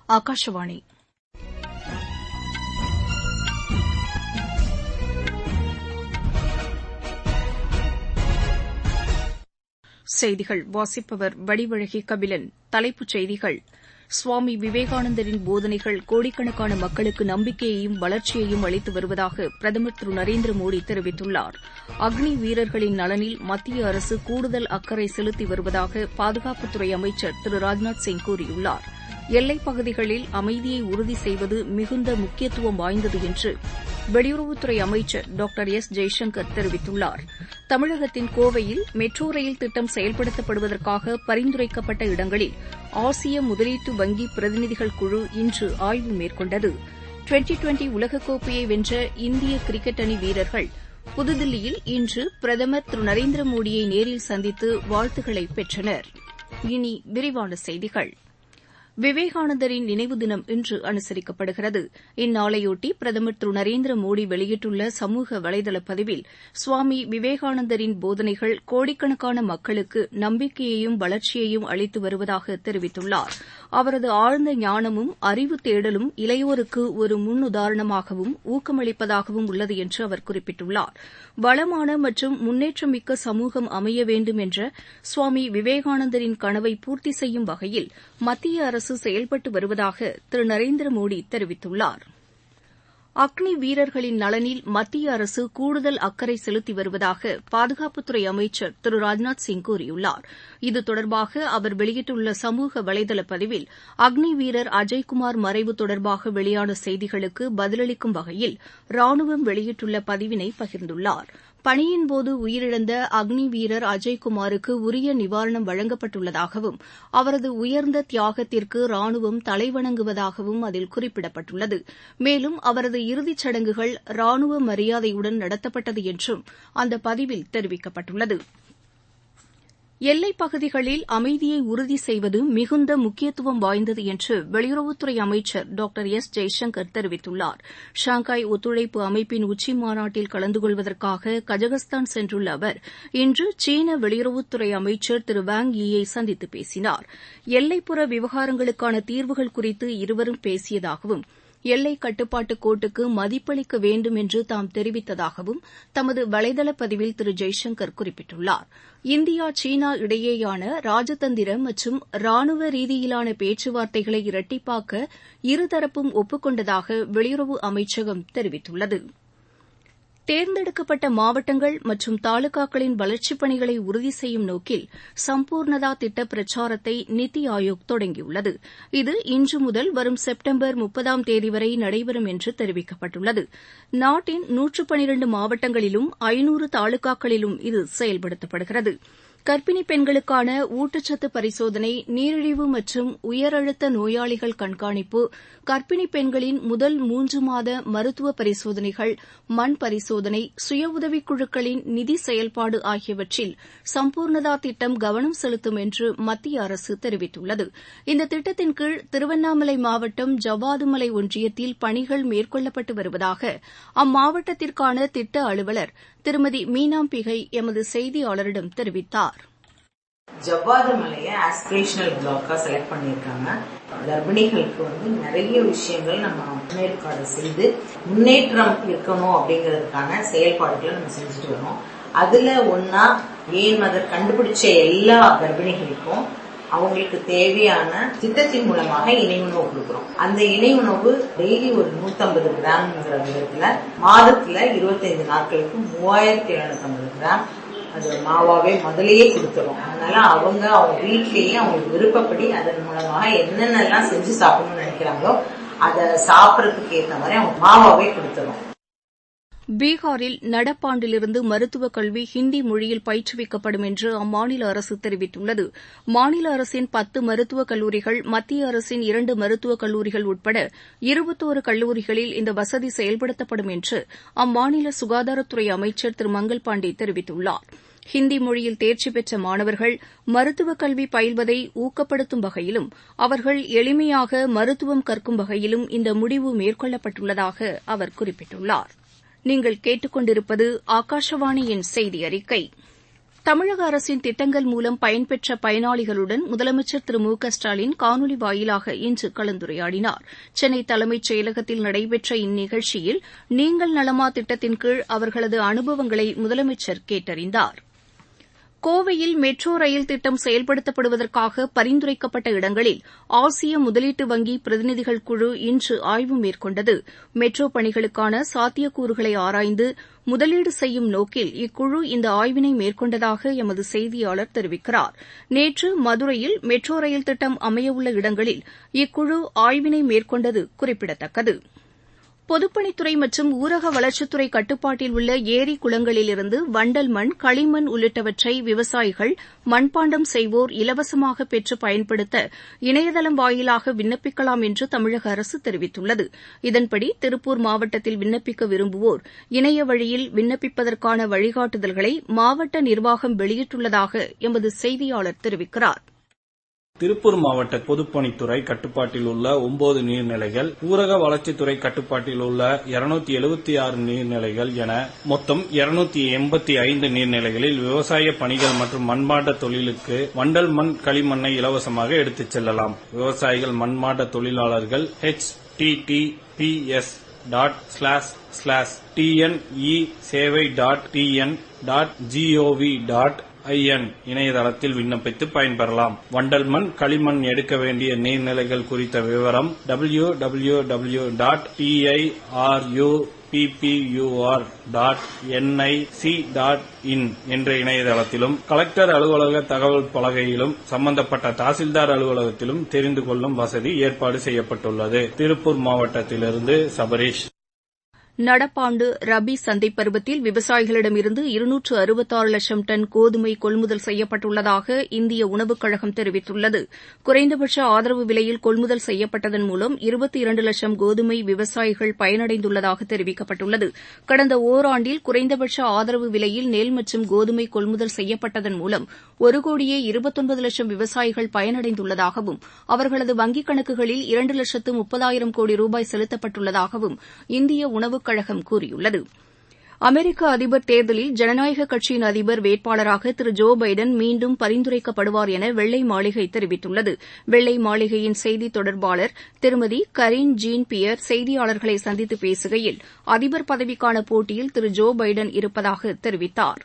ஆகாஷவாணி செய்திகள் வாசிப்பவர் வடிவழகி கபிலன் தலைப்புச் செய்திகள் சுவாமி விவேகானந்தரின் போதனைகள் கோடிக்கணக்கான மக்களுக்கு நம்பிக்கையையும் வளர்ச்சியையும் அளித்து வருவதாக பிரதமர் திரு நரேந்திர மோடி தெரிவித்துள்ளார் அக்னி வீரர்களின் நலனில் மத்திய அரசு கூடுதல் அக்கறை செலுத்தி வருவதாக பாதுகாப்புத்துறை அமைச்சர் திரு ராஜ்நாத் சிங் கூறியுள்ளார் எல்லைப் பகுதிகளில் அமைதியை உறுதி செய்வது மிகுந்த முக்கியத்துவம் வாய்ந்தது என்று வெளியுறவுத்துறை அமைச்சர் டாக்டர் எஸ் ஜெய்சங்கர் தெரிவித்துள்ளார் தமிழகத்தின் கோவையில் மெட்ரோ ரயில் திட்டம் செயல்படுத்தப்படுவதற்காக பரிந்துரைக்கப்பட்ட இடங்களில் ஆசிய முதலீட்டு வங்கி பிரதிநிதிகள் குழு இன்று ஆய்வு மேற்கொண்டது டுவெண்டி டுவெண்டி உலகக்கோப்பையை வென்ற இந்திய கிரிக்கெட் அணி வீரர்கள் புதுதில்லியில் இன்று பிரதமர் திரு நரேந்திர மோடியை நேரில் சந்தித்து வாழ்த்துக்களை பெற்றனர் இனி விரிவான செய்திகள் விவேகானந்தரின் நினைவு தினம் இன்று அனுசரிக்கப்படுகிறது இந்நாளையொட்டி பிரதமர் திரு நரேந்திர மோடி வெளியிட்டுள்ள சமூக வலைதள பதிவில் சுவாமி விவேகானந்தரின் போதனைகள் கோடிக்கணக்கான மக்களுக்கு நம்பிக்கையையும் வளர்ச்சியையும் அளித்து வருவதாக தெரிவித்துள்ளார் அவரது ஆழ்ந்த ஞானமும் அறிவு தேடலும் இளையோருக்கு ஒரு முன்னுதாரணமாகவும் ஊக்கமளிப்பதாகவும் உள்ளது என்று அவர் குறிப்பிட்டுள்ளார் வளமான மற்றும் முன்னேற்றமிக்க சமூகம் அமைய வேண்டும் என்ற சுவாமி விவேகானந்தரின் கனவை பூர்த்தி செய்யும் வகையில் மத்திய அரசு செயல்பட்டு வருவதாக திரு நரேந்திர மோடி தெரிவித்துள்ளார் அக்னி வீரர்களின் நலனில் மத்திய அரசு கூடுதல் அக்கறை செலுத்தி வருவதாக பாதுகாப்புத்துறை அமைச்சர் திரு ராஜ்நாத் சிங் கூறியுள்ளார் இது தொடர்பாக அவர் வெளியிட்டுள்ள சமூக வலைதள பதிவில் அக்னி வீரர் அஜய்குமார் மறைவு தொடர்பாக வெளியான செய்திகளுக்கு பதிலளிக்கும் வகையில் ராணுவம் வெளியிட்டுள்ள பதிவினை பகிர்ந்துள்ளார் பணியின்போது உயிரிழந்த அக்னி வீரர் அஜய்குமாருக்கு உரிய நிவாரணம் வழங்கப்பட்டுள்ளதாகவும் அவரது உயர்ந்த தியாகத்திற்கு ராணுவம் தலைவணங்குவதாகவும் அதில் குறிப்பிடப்பட்டுள்ளது மேலும் அவரது இறுதிச் சடங்குகள் ராணுவ மரியாதையுடன் நடத்தப்பட்டது என்றும் அந்த பதிவில் தெரிவிக்கப்பட்டுள்ளது எல்லைப் பகுதிகளில் அமைதியை உறுதி செய்வது மிகுந்த முக்கியத்துவம் வாய்ந்தது என்று வெளியுறவுத்துறை அமைச்சர் டாக்டர் எஸ் ஜெய்சங்கர் தெரிவித்துள்ளார் ஷாங்காய் ஒத்துழைப்பு அமைப்பின் உச்சி மாநாட்டில் கலந்து கொள்வதற்காக கஜகஸ்தான் சென்றுள்ள அவர் இன்று சீன வெளியுறவுத்துறை அமைச்சர் திரு வாங் யீ யை சந்தித்து பேசினார் எல்லைப்புற விவகாரங்களுக்கான தீர்வுகள் குறித்து இருவரும் பேசியதாகவும் எல்லை கட்டுப்பாட்டு கோட்டுக்கு மதிப்பளிக்க வேண்டும் என்று தாம் தெரிவித்ததாகவும் தமது வலைதள பதிவில் திரு ஜெய்சங்கர் குறிப்பிட்டுள்ளார் இந்தியா சீனா இடையேயான ராஜதந்திர மற்றும் ராணுவ ரீதியிலான பேச்சுவார்த்தைகளை இரட்டிப்பாக்க இருதரப்பும் ஒப்புக் கொண்டதாக வெளியுறவு அமைச்சகம் தெரிவித்துள்ளது தேர்ந்தெடுக்கப்பட்ட மாவட்டங்கள் மற்றும் தாலுகாக்களின் வளர்ச்சிப் பணிகளை உறுதி செய்யும் நோக்கில் சம்பூர்ணதா திட்ட பிரச்சாரத்தை நித்தி ஆயோக் தொடங்கியுள்ளது இது இன்று முதல் வரும் செப்டம்பர் முப்பதாம் தேதி வரை நடைபெறும் என்று தெரிவிக்கப்பட்டுள்ளது நாட்டின் நூற்று பனிரண்டு மாவட்டங்களிலும் ஐநூறு தாலுகாக்களிலும் இது செயல்படுத்தப்படுகிறது கர்ப்பிணி பெண்களுக்கான ஊட்டச்சத்து பரிசோதனை நீரிழிவு மற்றும் உயரழுத்த நோயாளிகள் கண்காணிப்பு கர்ப்பிணி பெண்களின் முதல் மூன்று மாத மருத்துவ பரிசோதனைகள் மண் பரிசோதனை சுய உதவிக் குழுக்களின் நிதி செயல்பாடு ஆகியவற்றில் சம்பூர்ணதா திட்டம் கவனம் செலுத்தும் என்று மத்திய அரசு தெரிவித்துள்ளது இந்த திட்டத்தின் கீழ் திருவண்ணாமலை மாவட்டம் ஜவ்வாதுமலை ஒன்றியத்தில் பணிகள் மேற்கொள்ளப்பட்டு வருவதாக அம்மாவட்டத்திற்கான திட்ட அலுவலர் திருமதி மீனாம்பிகை எமது செய்தியாளரிடம் தெரிவித்தார் ஜவ்வாது மலையை ஆஸ்பிரேஷனல் பிளாக்கா செலக்ட் பண்ணியிருக்காங்க கர்ப்பிணிகளுக்கு வந்து நிறைய விஷயங்கள் நம்ம முன்னேற்பாடு செய்து முன்னேற்றம் இருக்கணும் அப்படிங்கிறதுக்கான செயல்பாடுகளை நம்ம செஞ்சுட்டு வரோம் அதுல ஒன்னா ஏன் மதர் கண்டுபிடிச்ச எல்லா கர்ப்பிணிகளுக்கும் அவங்களுக்கு தேவையான திட்டத்தின் மூலமாக இணை உணவு கொடுக்குறோம் அந்த இணை உணவு டெய்லி ஒரு நூத்தம்பது கிராம்ங்கிற விதத்துல மாதத்துல இருபத்தைந்து நாட்களுக்கு மூவாயிரத்தி எழுநூத்தி ஐம்பது கிராம் அது மாவாவே முதலையே கொடுத்துரும் அதனால அவங்க அவங்க வீட்லயே அவங்களுக்கு விருப்பப்படி அதன் மூலமாக என்னென்னலாம் செஞ்சு சாப்பிடணும்னு நினைக்கிறாங்களோ அதை சாப்பிடறதுக்கு ஏற்ற மாதிரி அவங்க மாவாவே கொடுத்துரும் பீகாரில் நடப்பாண்டிலிருந்து மருத்துவக் கல்வி ஹிந்தி மொழியில் பயிற்றுவிக்கப்படும் என்று அம்மாநில அரசு தெரிவித்துள்ளது மாநில அரசின் பத்து மருத்துவக் கல்லூரிகள் மத்திய அரசின் இரண்டு மருத்துவக் கல்லூரிகள் உட்பட இருபத்தோரு கல்லூரிகளில் இந்த வசதி செயல்படுத்தப்படும் என்று அம்மாநில சுகாதாரத்துறை அமைச்சர் திரு மங்கள் பாண்டே தெரிவித்துள்ளார் ஹிந்தி மொழியில் தேர்ச்சி பெற்ற மாணவர்கள் மருத்துவக் கல்வி பயில்வதை ஊக்கப்படுத்தும் வகையிலும் அவர்கள் எளிமையாக மருத்துவம் கற்கும் வகையிலும் இந்த முடிவு மேற்கொள்ளப்பட்டுள்ளதாக அவர் குறிப்பிட்டுள்ளார் நீங்கள் கேட்டுக்கொண்டிருப்பது ஆகாஷவாணியின் செய்தி அறிக்கை தமிழக அரசின் திட்டங்கள் மூலம் பயன்பெற்ற பயனாளிகளுடன் முதலமைச்சர் திரு மு க ஸ்டாலின் காணொலி வாயிலாக இன்று கலந்துரையாடினார் சென்னை தலைமைச் செயலகத்தில் நடைபெற்ற இந்நிகழ்ச்சியில் நீங்கள் நலமா திட்டத்தின் கீழ் அவர்களது அனுபவங்களை முதலமைச்சர் கேட்டறிந்தார் கோவையில் மெட்ரோ ரயில் திட்டம் செயல்படுத்தப்படுவதற்காக பரிந்துரைக்கப்பட்ட இடங்களில் ஆசிய முதலீட்டு வங்கி பிரதிநிதிகள் குழு இன்று ஆய்வு மேற்கொண்டது மெட்ரோ பணிகளுக்கான சாத்தியக்கூறுகளை ஆராய்ந்து முதலீடு செய்யும் நோக்கில் இக்குழு இந்த ஆய்வினை மேற்கொண்டதாக எமது செய்தியாளர் தெரிவிக்கிறார் நேற்று மதுரையில் மெட்ரோ ரயில் திட்டம் அமையவுள்ள இடங்களில் இக்குழு ஆய்வினை மேற்கொண்டது குறிப்பிடத்தக்கது பொதுப்பணித்துறை மற்றும் ஊரக வளர்ச்சித்துறை கட்டுப்பாட்டில் உள்ள ஏரி குளங்களிலிருந்து வண்டல் மண் களிமண் உள்ளிட்டவற்றை விவசாயிகள் மண்பாண்டம் செய்வோர் இலவசமாக பெற்று பயன்படுத்த இணையதளம் வாயிலாக விண்ணப்பிக்கலாம் என்று தமிழக அரசு தெரிவித்துள்ளது இதன்படி திருப்பூர் மாவட்டத்தில் விண்ணப்பிக்க விரும்புவோர் இணைய வழியில் விண்ணப்பிப்பதற்கான வழிகாட்டுதல்களை மாவட்ட நிர்வாகம் வெளியிட்டுள்ளதாக எமது செய்தியாளர் தெரிவிக்கிறார் திருப்பூர் மாவட்ட பொதுப்பணித்துறை கட்டுப்பாட்டில் உள்ள ஒன்பது நீர்நிலைகள் ஊரக வளர்ச்சித்துறை கட்டுப்பாட்டில் உள்ள இருநூத்தி எழுபத்தி ஆறு நீர்நிலைகள் என மொத்தம் இருநூத்தி எண்பத்தி ஐந்து நீர்நிலைகளில் விவசாய பணிகள் மற்றும் மண்பாண்ட தொழிலுக்கு வண்டல் மண் களிமண்ணை இலவசமாக எடுத்துச் செல்லலாம் விவசாயிகள் மண்பாண்ட தொழிலாளர்கள் H T T P S dot slash slash TNE sevai dot TN dot GOV dot IN இணையதளத்தில் விண்ணப்பித்து பயன்பெறலாம் வண்டல் மண் களிமண் எடுக்க வேண்டிய நீர்நிலைகள் குறித்த விவரம் W W W dot TIRU PPUR dot NIC dot in என்ற இணையதளத்திலும் கலெக்டர் அலுவலக தகவல் பலகையிலும் சம்பந்தப்பட்ட தாசில்தார் அலுவலகத்திலும் தெரிந்து கொள்ளும் வசதி ஏற்பாடு செய்யப்பட்டுள்ளது திருப்பூர் மாவட்டத்திலிருந்து சபரீஷ் நடப்பாண்டு ரபி சந்தைப் பருவத்தில் விவசாயிகளிடமிருந்து இருநூற்று அறுபத்தாறு லட்சம் டன் கோதுமை கொள்முதல் செய்யப்பட்டுள்ளதாக இந்திய உணவுக் கழகம் தெரிவித்துள்ளது குறைந்தபட்ச ஆதரவு விலையில் கொள்முதல் செய்யப்பட்டதன் மூலம் இருபத்தி இரண்டு லட்சம் கோதுமை விவசாயிகள் பயனடைந்துள்ளதாக தெரிவிக்கப்பட்டுள்ளது கடந்த ஒராண்டில் குறைந்தபட்ச ஆதரவு விலையில் நெல் மற்றும் கோதுமை கொள்முதல் செய்யப்பட்டதன் மூலம் ஒரு கோடியே இருபத்தொன்பது லட்சம் விவசாயிகள் பயனடைந்துள்ளதாகவும் அவர்களது வங்கிக் கணக்குகளில் இரண்டு லட்சத்து முப்பதாயிரம் கோடி ரூபாய் செலுத்தப்பட்டுள்ளதாகவும் இந்திய உணவுக் கழகம் கூறியுள்ளது அமெரிக்க அதிபர் தேர்தலில் ஜனநாயக கட்சியின் அதிபர் வேட்பாளராக திரு ஜோ பைடன் மீண்டும் பரிந்துரைக்கப்படுவார் என வெள்ளை மாளிகை தெரிவித்துள்ளது வெள்ளை மாளிகையின் செய்தித் தொடர்பாளர் திருமதி கரீன் ஜீன் பியர் செய்தியாளர்களை சந்தித்து பேசுகையில் அதிபர் பதவிக்கான போட்டியில் திரு ஜோ பைடன் இருப்பதாக தெரிவித்தாா்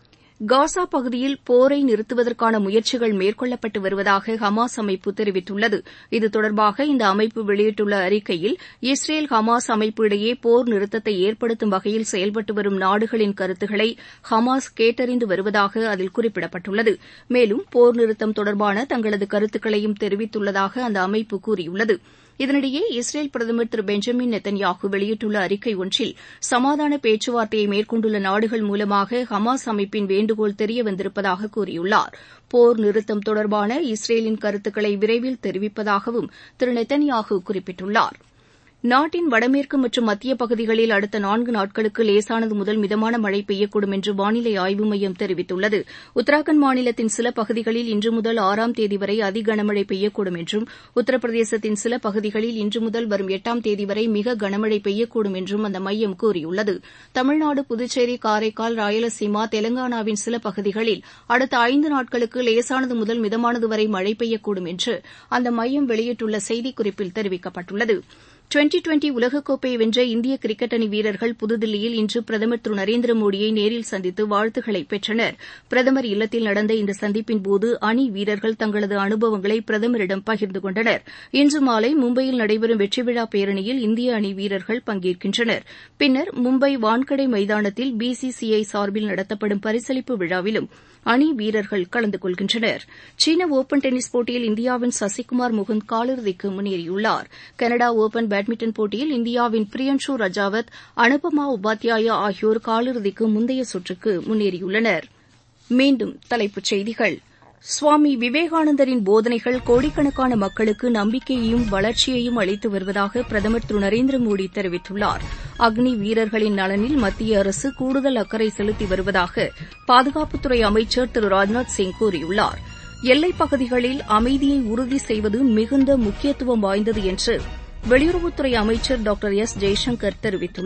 காசா பகுதியில் போரை நிறுத்துவதற்கான முயற்சிகள் மேற்கொள்ளப்பட்டு வருவதாக ஹமாஸ் அமைப்பு தெரிவித்துள்ளது இது தொடர்பாக இந்த அமைப்பு வெளியிட்டுள்ள அறிக்கையில் இஸ்ரேல் ஹமாஸ் அமைப்பு இடையே போர் நிறுத்தத்தை ஏற்படுத்தும் வகையில் செயல்பட்டு வரும் நாடுகளின் கருத்துக்களை ஹமாஸ் கேட்டறிந்து வருவதாக அதில் குறிப்பிடப்பட்டுள்ளது மேலும் போர் நிறுத்தம் தொடர்பான தங்களது கருத்துக்களையும் தெரிவித்துள்ளதாக அந்த அமைப்பு கூறியுள்ளது இதனிடையே இஸ்ரேல் பிரதமர் திரு பெஞ்சமின் நெத்தன்யாகு வெளியிட்டுள்ள அறிக்கை ஒன்றில் சமாதான பேச்சுவார்த்தையை மேற்கொண்டுள்ள நாடுகள் மூலமாக ஹமாஸ் அமைப்பின் வேண்டுகோள் தெரியவந்திருப்பதாக கூறியுள்ளார் போர் நிறுத்தம் தொடர்பான இஸ்ரேலின் கருத்துக்களை விரைவில் தெரிவிப்பதாகவும் திரு நெத்தன்யாகு குறிப்பிட்டுள்ளார் நாட்டின் வடமேற்கு மற்றும் மத்திய பகுதிகளில் அடுத்த நான்கு நாட்களுக்கு லேசானது முதல் மிதமான மழை பெய்யக்கூடும் என்று வானிலை ஆய்வு மையம் தெரிவித்துள்ளது உத்தராகண்ட் மாநிலத்தின் சில பகுதிகளில் இன்று முதல் ஆறாம் தேதி வரை அதி கனமழை பெய்யக்கூடும் என்றும் உத்தரப்பிரதேசத்தின் சில பகுதிகளில் இன்று முதல் வரும் எட்டாம் தேதி வரை மிக கனமழை பெய்யக்கூடும் என்றும் அந்த மையம் கூறியுள்ளது தமிழ்நாடு புதுச்சேரி காரைக்கால் ராயலசீமா தெலங்கானாவின் சில பகுதிகளில் அடுத்த ஐந்து நாட்களுக்கு லேசானது முதல் மிதமானது வரை மழை பெய்யக்கூடும் என்று அந்த மையம் வெளியிட்டுள்ள செய்திக்குறிப்பில் தெரிவிக்கப்பட்டுள்ளது டுவெண்டி டுவெண்டி உலகக்கோப்பையை வென்ற இந்திய கிரிக்கெட் அணி வீரர்கள் புதுதில்லியில் இன்று பிரதமர் திரு நரேந்திர மோடியை நேரில் சந்தித்து வாழ்த்துக்களை பெற்றனர் பிரதமர் இல்லத்தில் நடந்த இந்த சந்திப்பின்போது அணி வீரர்கள் தங்களது அனுபவங்களை பிரதமரிடம் பகிர்ந்து கொண்டனர் இன்று மாலை மும்பையில் நடைபெறும் வெற்றி விழா பேரணியில் இந்திய அணி வீரர்கள் பங்கேற்கின்றனர் பின்னர் மும்பை வான்கடே மைதானத்தில் பிசிசிஐ சார்பில் நடத்தப்படும் பரிசளிப்பு விழாவிலும் அணி வீரர்கள் கலந்து கொள்கின்றனர் சீன ஒபன் டென்னிஸ் போட்டியில் இந்தியாவின் சசிகுமார் முகுந்த் காலிறுதிக்கு முன்னேறியுள்ளார் கனடா ஒபன் பேட்மிண்டன் போட்டியில் இந்தியாவின் பிரியன்ஷு ரஜாவத் அனுபமா உபாத்யாயா ஆகியோர் காலிறுதிக்கு முந்தைய சுற்றுக்கு முன்னேறியுள்ளனர் மீண்டும் தலைப்புச் செய்திகள் சுவாமி விவேகானந்தரின் போதனைகள் கோடிக்கணக்கான மக்களுக்கு நம்பிக்கையையும் வளர்ச்சியையும் அளித்து வருவதாக பிரதமர் திரு நரேந்திர மோடி தெரிவித்துள்ளார் அக்னி வீரர்களின் நலனில் மத்திய அரசு கூடுதல் அக்கறை செலுத்தி வருவதாக பாதுகாப்புத்துறை அமைச்சர் திரு ராஜ்நாத் சிங் கூறியுள்ளார் எல்லைப் பகுதிகளில் அமைதியை உறுதி செய்வது மிகுந்த முக்கியத்துவம் வாய்ந்தது என்று வெளியுறவுத்துறை அமைச்சர் டாக்டர் எஸ் ஜெய்சங்கர் தெரிவித்துள்ளார்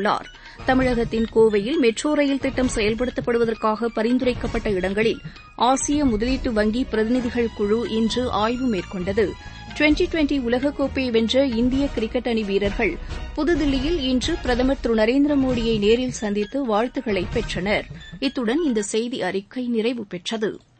தமிழகத்தின் கோவையில் மெட்ரோ ரயில் திட்டம் செயல்படுத்தப்படுவதற்காக பரிந்துரைக்கப்பட்ட இடங்களில் ஆசிய முதலீட்டு வங்கி பிரதிநிதிகள் குழு இன்று ஆய்வு மேற்கொண்டது டுவெண்டி டுவெண்டி உலகக்கோப்பையை வென்ற இந்திய கிரிக்கெட் அணி வீரர்கள் புதுதில்லியில் இன்று பிரதமர் திரு நரேந்திர மோடியை நேரில் சந்தித்து வாழ்த்துக்களை பெற்றனர் இத்துடன் இந்த செய்தி அறிக்கை நிறைவு பெற்றது